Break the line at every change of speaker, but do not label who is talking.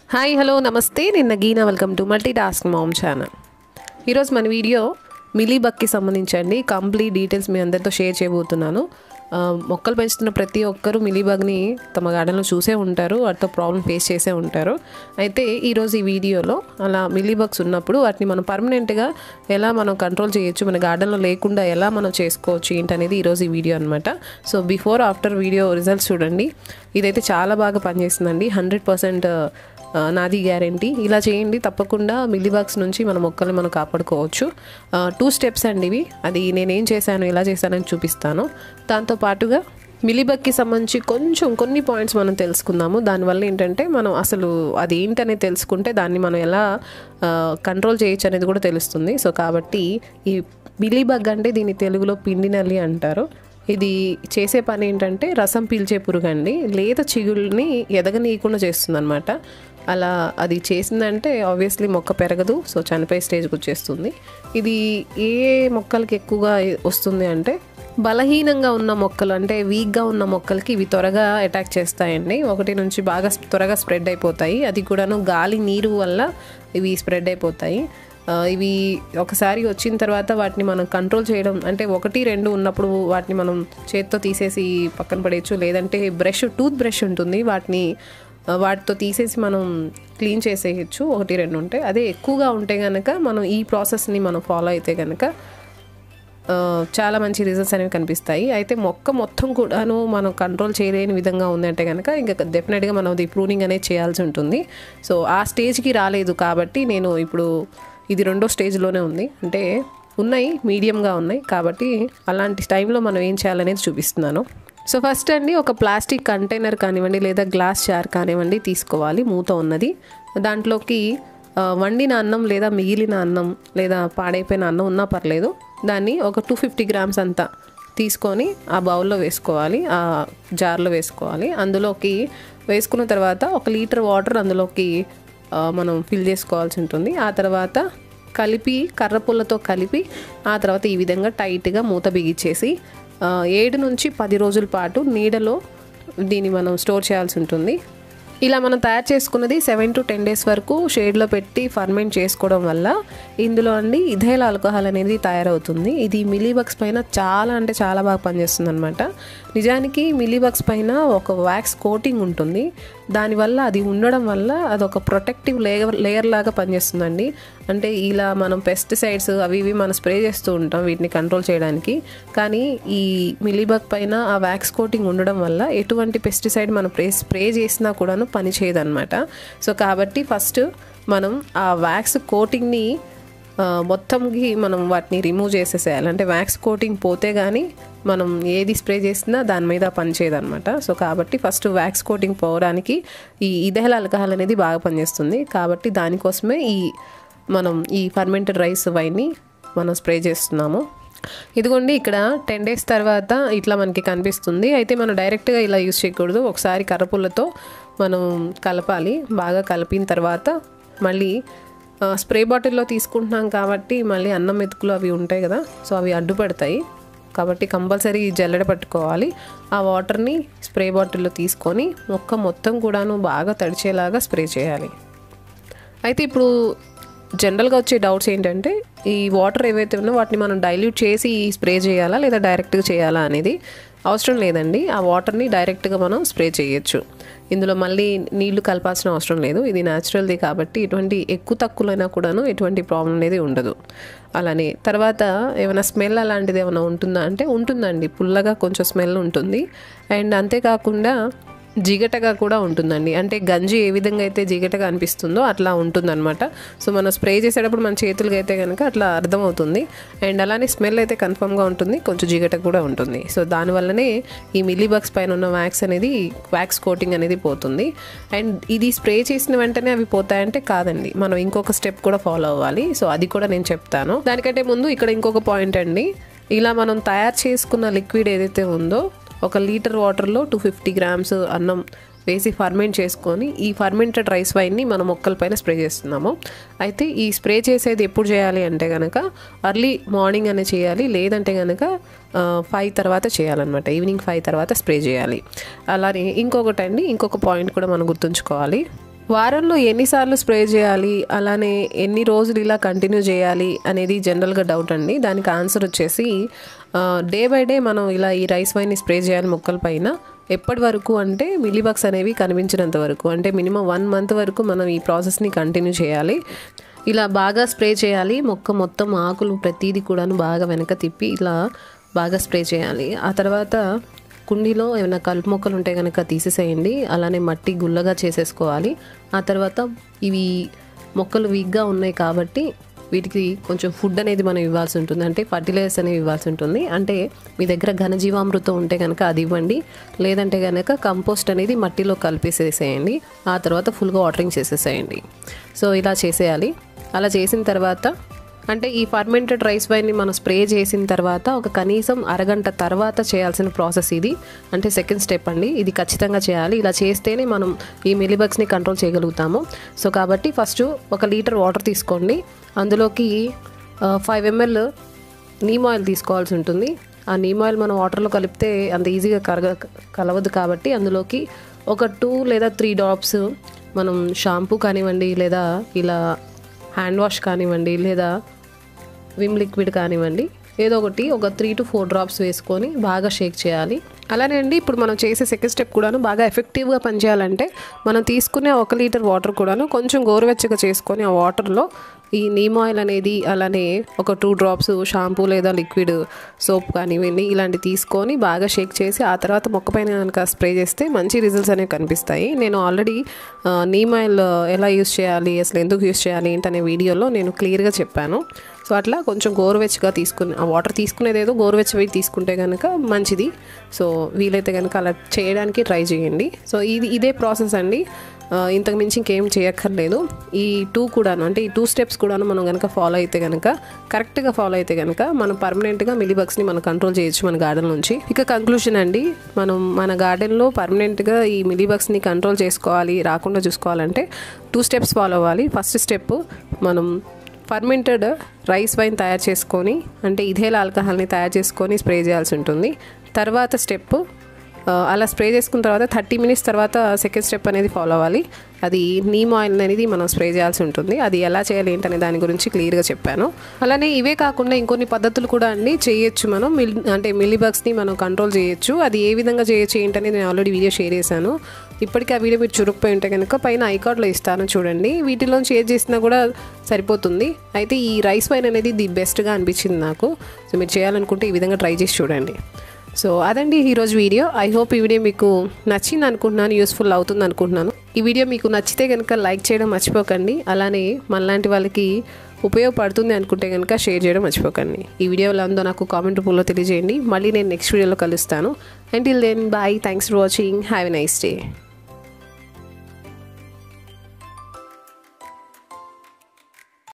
hi hello నమస్తే నిన్న Geena welcome to multitask mom channel ఈరోజు మన వీడియో మిలీ బక్కి సంబంధించండి కంప్లీట్ డీటెయిల్స్ మీ అందరితో షేర్ చేయబోతున్నాను ఆ, మొక్కలు పెంచుతున్న ప్రతి ఒక్కరూ మిలీబగ్ని తమ గార్డెన్లో చూసే ఉంటారు వాటితో ప్రాబ్లం ఫేస్ చేసే ఉంటారు అయితే ఈరోజు ఈ వీడియోలో అలా మిలీబగ్స్ ఉన్నప్పుడు వాటిని మనం పర్మనెంట్గా ఎలా మనం కంట్రోల్ చేయొచ్చు మన గార్డెన్లో లేకుండా ఎలా మనం చేసుకోవచ్చు ఏంటనేది ఈరోజు ఈ వీడియో అనమాట so before after video results చూడండి ఇదైతే చాలా బాగా పనిచేస్తుందండి హండ్రెడ్ పర్సెంట్ ఆ, నాది గ్యారంటీ ఇలా చేయండి తప్పకుండా మిల్లీబాగ్స్ నుంచి మన మొక్కల్ని మనం కాపాడుకోవచ్చు టూ స్టెప్స్ అండి ఇవి అది నేనేం చేశాను ఎలా చేశానని చూపిస్తాను దాంతో పాటుగా మిలీబగ్కి సంబంధించి కొంచెం కొన్ని పాయింట్స్ మనం తెలుసుకుందాము దానివల్ల ఏంటంటే మనం అసలు అది ఏంటనేది తెలుసుకుంటే దాన్ని మనం ఎలా కంట్రోల్ చేయొచ్చు అనేది కూడా తెలుస్తుంది సో కాబట్టి ఈ మిలీబగ్ అంటే దీన్ని తెలుగులో పిండి నల్లి అంటారు ఇది చేసే పని ఏంటంటే రసం పీల్చే పురుగు అండి లేత చిగుళ్ళని ఎదగనీయకుండా చేస్తుంది అనమాట అలా అది చేసిందంటే ఆబ్వియస్లీ మొక్క పెరగదు సో చనిపోయే స్టేజ్కి వచ్చేస్తుంది ఇది ఏ మొక్కలకి ఎక్కువగా వస్తుంది అంటే బలహీనంగా ఉన్న మొక్కలు అంటే వీక్గా ఉన్న మొక్కలకి ఇవి త్వరగా అటాక్ చేస్తాయండి ఒకటి నుంచి బాగా త్వరగా స్ప్రెడ్ అయిపోతాయి అది కూడాను గాలి నీరు వల్ల ఇవి స్ప్రెడ్ అయిపోతాయి ఆ, ఇవి ఒకసారి వచ్చిన తర్వాత వాటిని మనం కంట్రోల్ చేయడం అంటే ఒకటి రెండు ఉన్నప్పుడు వాటిని మనం చేత్తో తీసేసి పక్కన పడేయచ్చు లేదంటే బ్రష్ టూత్ బ్రష్ ఉంటుంది వాటిని ఆ, వాటితో తీసేసి మనం క్లీన్ చేసేయచ్చు ఒకటి రెండు ఉంటే అదే ఎక్కువగా ఉంటే కనుక మనం ఈ ప్రాసెస్ని మనం ఫాలో అయితే కనుక ఆ, చాలా మంచి రిజల్ట్స్ అనేవి కనిపిస్తాయి అయితే మొక్క మొత్తం కూడాను మనం కంట్రోల్ చేయలేని విధంగా ఉందంటే కనుక ఇంకా డెఫినెట్గా మనం అది ప్రూనింగ్ అనేది చేయాల్సి ఉంటుంది సో ఆ స్టేజ్కి రాలేదు కాబట్టి నేను ఇప్పుడు ఇది రెండో స్టేజ్లోనే ఉంది అంటే ఉన్నాయి మీడియంగా ఉన్నాయి కాబట్టి అలాంటి టైంలో మనం ఏం చేయాలనేది చూపిస్తున్నాను సో ఫస్ట్ అండి ఒక ప్లాస్టిక్ కంటైనర్ కానివ్వండి లేదా గ్లాస్ జార్ కానివ్వండి తీసుకోవాలి మూత ఉన్నది దాంట్లోకి ఆ, వండిన అన్నం లేదా మిగిలిన అన్నం లేదా పాడైపోయిన అన్నం ఉన్నా పర్లేదు దాన్ని ఒక టూ ఫిఫ్టీ గ్రామ్స్ అంతా తీసుకొని ఆ బౌల్లో వేసుకోవాలి ఆ జార్లో వేసుకోవాలి అందులోకి వేసుకున్న తర్వాత ఒక లీటర్ వాటర్ అందులోకి ఆ, మనం ఫిల్ చేసుకోవాల్సి ఉంటుంది ఆ తర్వాత కలిపి కర్రపుల్లతో కలిపి ఆ తర్వాత ఈ విధంగా టైట్గా మూత బిగించేసి ఆ, ఏడు నుంచి పది రోజుల పాటు నీడలో దీన్ని మనం స్టోర్ చేయాల్సి ఉంటుంది ఇలా మనం తయారు చేసుకున్నది సెవెన్ టు టెన్ డేస్ వరకు షేడ్లో పెట్టి ఫర్మెంట్ చేసుకోవడం వల్ల ఇందులో అండి ఇథైల్ ఆల్కహాల్ అనేది తయారవుతుంది ఇది మిలీబగ్స్ పైన చాలా అంటే చాలా బాగా పనిచేస్తుంది అనమాట నిజానికి మిలీబగ్స్ పైన ఒక వ్యాక్స్ కోటింగ్ ఉంటుంది దానివల్ల అది ఉండడం వల్ల అది ఒక ప్రొటెక్టివ్ లేయర్ లేయర్ లాగా పనిచేస్తుందండి అంటే ఇలా మనం పెస్టిసైడ్స్ అవి ఇవి మనం స్ప్రే చేస్తూ ఉంటాం వీటిని కంట్రోల్ చేయడానికి కానీ ఈ మిలీబగ్ పైన ఆ వ్యాక్స్ కోటింగ్ ఉండడం వల్ల ఎటువంటి పెస్టిసైడ్ మనం స్ప్రే స్ప్రే చేసినా కూడాను పని చేయదన్నమాట సో కాబట్టి ఫస్ట్ మనం ఆ వ్యాక్స్ కోటింగ్ని ఆ, మొత్తంకి మనం వాటిని రిమూవ్ చేసేసేయాలి అంటే వ్యాక్స్ కోటింగ్ పోతే కానీ మనం ఏది స్ప్రే చేసినా దాని మీద పనిచేయదనమాట సో కాబట్టి ఫస్ట్ వ్యాక్స్ కోటింగ్ పోవడానికి ఈ ఇదహల్ ఆల్కహాల్ అనేది బాగా పనిచేస్తుంది కాబట్టి దానికోసమే ఈ మనం ఈ ఫర్మెంటెడ్ రైస్ వైన్ని మనం స్ప్రే చేస్తున్నాము ఇదిగోండి ఇక్కడ టెన్ డేస్ తర్వాత ఇట్లా మనకి కనిపిస్తుంది అయితే మనం డైరెక్ట్గా ఇలా యూజ్ చేయకూడదు ఒకసారి కర్రపుల్లతో మనం కలపాలి బాగా కలిపిన తర్వాత మళ్ళీ ఆ, స్ప్రే బాటిల్లో తీసుకుంటున్నాం కాబట్టి మళ్ళీ అన్నం మెతుకులు అవి ఉంటాయి కదా సో అవి అడ్డుపడతాయి కాబట్టి కంపల్సరీ జల్లెడ పట్టుకోవాలి ఆ వాటర్ని స్ప్రే బాటిల్లో తీసుకొని మొక్క మొత్తం కూడాను బాగా తడిచేలాగా స్ప్రే చేయాలి అయితే ఇప్పుడు జనరల్గా వచ్చే డౌట్స్ ఏంటంటే ఈ వాటర్ ఏవైతే ఉన్నా వాటిని మనం డైల్యూట్ చేసి స్ప్రే చేయాలా లేదా డైరెక్ట్గా చేయాలా అనేది అవసరం లేదండి ఆ వాటర్ని డైరెక్ట్గా మనం స్ప్రే చేయొచ్చు ఇందులో మళ్ళీ నీళ్లు కలపాల్సిన అవసరం లేదు ఇది న్యాచురల్ది కాబట్టి ఎటువంటి ఎక్కువ తక్కువలైనా కూడాను ఎటువంటి ప్రాబ్లం అనేది ఉండదు అలానే తర్వాత ఏమైనా స్మెల్ అలాంటిది ఏమైనా ఉంటుందా అంటే ఉంటుందండి పుల్లగా కొంచెం స్మెల్ ఉంటుంది అండ్ అంతేకాకుండా జిగటగా కూడా ఉంటుందండి అంటే గంజి ఏ విధంగా అయితే జిగటగా అనిపిస్తుందో అట్లా ఉంటుందన్నమాట సో మనం స్ప్రే చేసేటప్పుడు మన చేతులకి అయితే కనుక అట్లా అర్థమవుతుంది అండ్ అలానే స్మెల్ అయితే కన్ఫర్మ్గా ఉంటుంది కొంచెం జిగట కూడా ఉంటుంది సో దానివల్లనే ఈ మిల్లీబగ్స్ పైన ఉన్న వ్యాక్స్ అనేది వ్యాక్స్ కోటింగ్ అనేది పోతుంది అండ్ ఇది స్ప్రే చేసిన వెంటనే అవి పోతాయంటే కాదండి మనం ఇంకొక స్టెప్ కూడా ఫాలో అవ్వాలి సో అది కూడా నేను చెప్తాను దానికంటే ముందు ఇక్కడ ఇంకొక పాయింట్ అండి ఇలా మనం తయారు చేసుకున్న లిక్విడ్ ఏదైతే ఉందో ఒక లీటర్ వాటర్లో టూ ఫిఫ్టీ గ్రామ్స్ అన్నం వేసి ఫర్మెంట్ చేసుకొని ఈ ఫర్మెంటెడ్ రైస్ వైన్ని మనం మొక్కలపైన స్ప్రే చేస్తున్నాము అయితే ఈ స్ప్రే చేసేది ఎప్పుడు చేయాలి అంటే కనుక అర్లీ మార్నింగ్ అనే చేయాలి లేదంటే కనుక ఫైవ్ తర్వాత చేయాలన్నమాట ఈవినింగ్ ఫైవ్ తర్వాత స్ప్రే చేయాలి అలానే ఇంకొకటి అండి ఇంకొక పాయింట్ కూడా మనం గుర్తుంచుకోవాలి వారంలో ఎన్నిసార్లు స్ప్రే చేయాలి అలానే ఎన్ని రోజులు ఇలా కంటిన్యూ చేయాలి అనేది జనరల్గా డౌట్ అండి దానికి ఆన్సర్ వచ్చేసి డే బై డే మనం ఇలా ఈ రైస్ వైన్ని స్ప్రే చేయాలి మొక్కల పైన ఎప్పటి వరకు అంటే మిలీబగ్స్ అనేవి కనిపించినంత వరకు అంటే మినిమం వన్ మంత్ వరకు మనం ఈ ప్రాసెస్ని కంటిన్యూ చేయాలి ఇలా బాగా స్ప్రే చేయాలి మొక్క మొత్తం ఆకులు ప్రతిదీ కూడాను బాగా వెనక తిప్పి ఇలా బాగా స్ప్రే చేయాలి ఆ తర్వాత కుండీలో ఏమైనా కలుపు మొక్కలు ఉంటే కనుక తీసేసేయండి అలానే మట్టి గుల్లగా చేసేసుకోవాలి ఆ తర్వాత ఇవి మొక్కలు వీక్గా ఉన్నాయి కాబట్టి వీటికి కొంచెం ఫుడ్ అనేది మనం ఇవ్వాల్సి ఉంటుంది అంటే ఫర్టిలైజర్స్ అనేవి ఇవ్వాల్సి ఉంటుంది అంటే మీ దగ్గర ఘనజీవామృతం ఉంటే కనుక అది ఇవ్వండి లేదంటే కనుక కంపోస్ట్ అనేది మట్టిలో కలిపేసేసేయండి ఆ తర్వాత ఫుల్గా వాటరింగ్ చేసేసేయండి సో ఇలా చేసేయాలి అలా చేసిన తర్వాత అంటే ఈ ఫర్మెంటెడ్ రైస్ వైన్ని మనం స్ప్రే చేసిన తర్వాత ఒక కనీసం అరగంట తర్వాత చేయాల్సిన ప్రాసెస్ ఇది అంటే సెకండ్ స్టెప్ అండి ఇది ఖచ్చితంగా చేయాలి ఇలా చేస్తేనే మనం ఈ మిలిబగ్స్ని కంట్రోల్ చేయగలుగుతాము సో కాబట్టి ఫస్ట్ ఒక లీటర్ వాటర్ తీసుకోండి అందులోకి ఫైవ్ ఎంఎల్ నీమ్ ఆయిల్ తీసుకోవాల్సి ఉంటుంది ఆ నీమ్ ఆయిల్ మనం వాటర్లో కలిపితే అంత ఈజీగా కరగ కలవదు కాబట్టి అందులోకి ఒక టూ లేదా త్రీ డ్రాప్స్ మనం షాంపూ కానివ్వండి లేదా ఇలా హ్యాండ్ వాష్ కానివ్వండి లేదా విమ్ లిక్విడ్ కానివ్వండి ఏదో ఒకటి ఒక త్రీ టు ఫోర్ డ్రాప్స్ వేసుకొని బాగా షేక్ చేయాలి అలానే అండి ఇప్పుడు మనం చేసే సెకండ్ స్టెప్ కూడాను బాగా ఎఫెక్టివ్గా పనిచేయాలంటే మనం తీసుకునే ఒక లీటర్ వాటర్ కూడాను కొంచెం గోరువెచ్చగా చేసుకొని ఆ వాటర్లో ఈ నీమ్ ఆయిల్ అనేది అలానే ఒక టూ డ్రాప్స్ షాంపూ లేదా లిక్విడ్ సోప్ కానివ్వండి ఇలాంటి తీసుకొని బాగా షేక్ చేసి ఆ తర్వాత మొక్క పైన కనుక స్ప్రే చేస్తే మంచి రిజల్ట్స్ అనేవి కనిపిస్తాయి నేను ఆల్రెడీ నీమ్ ఆయిల్ ఎలా యూస్ చేయాలి అసలు ఎందుకు యూస్ చేయాలి ఏంటనే వీడియోలో నేను క్లియర్గా చెప్పాను సో అట్లా కొంచెం గోరువెచ్చగా తీసుకుని ఆ వాటర్ తీసుకునేది ఏదో గోరువెచ్చవి తీసుకుంటే కనుక మంచిది సో వీలైతే కనుక అలా చేయడానికి ట్రై చేయండి సో ఇది ఇదే ప్రాసెస్ అండి ఇంతకు మించి ఇంకేం చేయక్కర్లేదు ఈ టూ కూడాను అంటే ఈ టూ స్టెప్స్ కూడాను మనం కనుక ఫాలో అయితే కనుక కరెక్ట్గా ఫాలో అయితే కనుక మనం పర్మనెంట్గా మిలీబగ్స్ని మనం కంట్రోల్ చేయొచ్చు మన గార్డెన్ నుంచి ఇక కంక్లూషన్ అండి మనం మన గార్డెన్లో పర్మనెంట్గా ఈ మిలీబగ్స్ని కంట్రోల్ చేసుకోవాలి రాకుండా చూసుకోవాలంటే టూ స్టెప్స్ ఫాలో అవ్వాలి ఫస్ట్ స్టెప్ మనం ఫర్మెంటెడ్ రైస్ వైన్ తయారు చేసుకొని అంటే ఇథేల్ ఆల్కహాల్ని తయారు చేసుకొని స్ప్రే చేయాల్సి ఉంటుంది తర్వాత స్టెప్ అలా స్ప్రే చేసుకున్న తర్వాత థర్టీ మినిట్స్ తర్వాత సెకండ్ స్టెప్ అనేది ఫాలో అవ్వాలి అది నీమ్ ఆయిల్ అనేది మనం స్ప్రే చేయాల్సి ఉంటుంది అది ఎలా చేయాలి ఏంటనే దాని గురించి క్లియర్గా చెప్పాను అలానే ఇవే కాకుండా ఇంకొన్ని పద్ధతులు కూడా అండి చేయొచ్చు మనం మిల్ అంటే మిల్లీబగ్స్ని మనం కంట్రోల్ చేయొచ్చు అది ఏ విధంగా చేయొచ్చు ఏంటనేది నేను ఆల్రెడీ వీడియో షేర్ చేశాను ఇప్పటికీ ఆ వీడియో మీరు చురుకుపోయి ఉంటే కనుక పైన ఐకార్డ్లో ఇస్తాను చూడండి వీటిలోంచి ఏది చేసినా కూడా సరిపోతుంది అయితే ఈ రైస్ వైన్ అనేది ది బెస్ట్గా అనిపించింది నాకు సో మీరు చేయాలనుకుంటే ఈ విధంగా ట్రై చేసి చూడండి సో అదండి ఈరోజు వీడియో ఐ హోప్ ఈ వీడియో మీకు నచ్చింది అనుకుంటున్నాను యూస్ఫుల్ అవుతుంది అనుకుంటున్నాను ఈ వీడియో మీకు నచ్చితే కనుక లైక్ చేయడం మర్చిపోకండి అలానే మనలాంటి వాళ్ళకి ఉపయోగపడుతుంది అనుకుంటే కనుక షేర్ చేయడం మర్చిపోకండి ఈ వీడియోలో ఉందో నాకు కామెంట్ రూపంలో తెలియజేయండి మళ్ళీ నేను నెక్స్ట్ వీడియోలో కలుస్తాను until then bye thanks for watching have a nice day